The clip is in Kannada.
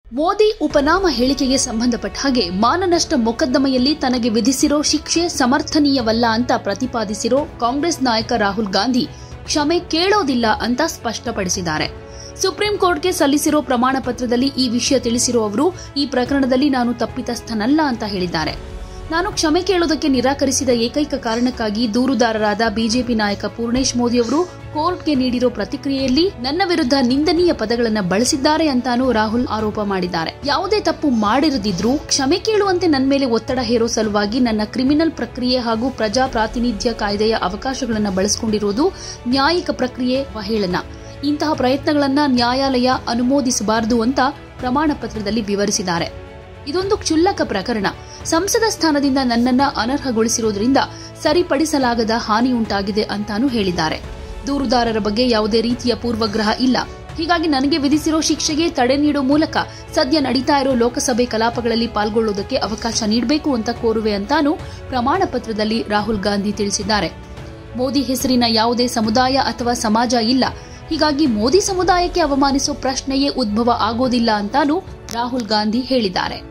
ಮೋದಿ ಉಪನಾಮ ಹೇಳಿಕೆಗೆ ಸಂಬಂಧಪಟ್ಟ ಹಾಗೆ ಮಾನನಷ್ಟ ಮೊಕದ್ದಮೆಯಲ್ಲಿ ತನಗೆ ವಿಧಿಸಿರೋ ಶಿಕ್ಷೆ ಸಮರ್ಥನೀಯವಲ್ಲ ಅಂತ ಪ್ರತಿಪಾದಿಸಿರೋ ಕಾಂಗ್ರೆಸ್ ನಾಯಕ ರಾಹುಲ್ ಗಾಂಧಿ ಕ್ಷಮೆ ಕೇಳೋದಿಲ್ಲ ಅಂತ ಸ್ಪಷ್ಟಪಡಿಸಿದ್ದಾರೆ ಸುಪ್ರೀಂ ಕೋರ್ಟ್ಗೆ ಸಲ್ಲಿಸಿರೋ ಪ್ರಮಾಣ ಪತ್ರದಲ್ಲಿ ಈ ವಿಷಯ ತಿಳಿಸಿರೋ ಅವರು ಈ ಪ್ರಕರಣದಲ್ಲಿ ನಾನು ತಪ್ಪಿತಸ್ಥನಲ್ಲ ಅಂತ ಹೇಳಿದ್ದಾರೆ ನಾನು ಕ್ಷಮೆ ಕೇಳೋದಕ್ಕೆ ನಿರಾಕರಿಸಿದ ಏಕೈಕ ಕಾರಣಕ್ಕಾಗಿ ದೂರುದಾರರಾದ ಬಿಜೆಪಿ ನಾಯಕ ಪೂರ್ಣೇಶ್ ಮೋದಿ ಅವರು ಕೋರ್ಟ್ಗೆ ನೀಡಿರೋ ಪ್ರತಿಕ್ರಿಯೆಯಲ್ಲಿ ನನ್ನ ವಿರುದ್ಧ ನಿಂದನೀಯ ಪದಗಳನ್ನ ಬಳಸಿದ್ದಾರೆ ಅಂತಾನೂ ರಾಹುಲ್ ಆರೋಪ ಮಾಡಿದ್ದಾರೆ ಯಾವುದೇ ತಪ್ಪು ಮಾಡಿರದಿದ್ರೂ ಕ್ಷಮೆ ಕೇಳುವಂತೆ ನನ್ನ ಮೇಲೆ ಒತ್ತಡ ಹೇರೋ ಸಲುವಾಗಿ ನನ್ನ ಕ್ರಿಮಿನಲ್ ಪ್ರಕ್ರಿಯೆ ಹಾಗೂ ಪ್ರಜಾ ಪ್ರಾತಿನಿಧ್ಯ ಕಾಯ್ದೆಯ ಅವಕಾಶಗಳನ್ನು ಬಳಸಿಕೊಂಡಿರುವುದು ನ್ಯಾಯಿಕ ಪ್ರಕ್ರಿಯೆ ಅವಹೇಳನ ಇಂತಹ ಪ್ರಯತ್ನಗಳನ್ನ ನ್ಯಾಯಾಲಯ ಅನುಮೋದಿಸಬಾರದು ಅಂತ ಪ್ರಮಾಣ ಪತ್ರದಲ್ಲಿ ವಿವರಿಸಿದ್ದಾರೆ ಇದೊಂದು ಕ್ಷುಲ್ಲಕ ಪ್ರಕರಣ ಸಂಸದ ಸ್ಥಾನದಿಂದ ನನ್ನನ್ನ ಅನರ್ಹಗೊಳಿಸಿರುವುದರಿಂದ ಸರಿಪಡಿಸಲಾಗದ ಹಾನಿಯುಂಟಾಗಿದೆ ಅಂತಾನೂ ಹೇಳಿದ್ದಾರೆ ದೂರುದಾರರ ಬಗ್ಗೆ ಯಾವುದೇ ರೀತಿಯ ಪೂರ್ವಗ್ರಹ ಇಲ್ಲ ಹೀಗಾಗಿ ನನಗೆ ವಿಧಿಸಿರೋ ಶಿಕ್ಷೆಗೆ ತಡೆ ನೀಡೋ ಮೂಲಕ ಸದ್ಯ ನಡೀತಾ ಇರೋ ಲೋಕಸಭೆ ಕಲಾಪಗಳಲ್ಲಿ ಪಾಲ್ಗೊಳ್ಳುವುದಕ್ಕೆ ಅವಕಾಶ ನೀಡಬೇಕು ಅಂತ ಕೋರುವೆ ಅಂತಾನೂ ಪ್ರಮಾಣ ಪತ್ರದಲ್ಲಿ ರಾಹುಲ್ ಗಾಂಧಿ ತಿಳಿಸಿದ್ದಾರೆ ಮೋದಿ ಹೆಸರಿನ ಯಾವುದೇ ಸಮುದಾಯ ಅಥವಾ ಸಮಾಜ ಇಲ್ಲ ಹೀಗಾಗಿ ಮೋದಿ ಸಮುದಾಯಕ್ಕೆ ಅವಮಾನಿಸೋ ಪ್ರಶ್ನೆಯೇ ಉದ್ಭವ ಆಗೋದಿಲ್ಲ ಅಂತಾನೂ ರಾಹುಲ್ ಗಾಂಧಿ ಹೇಳಿದ್ದಾರೆ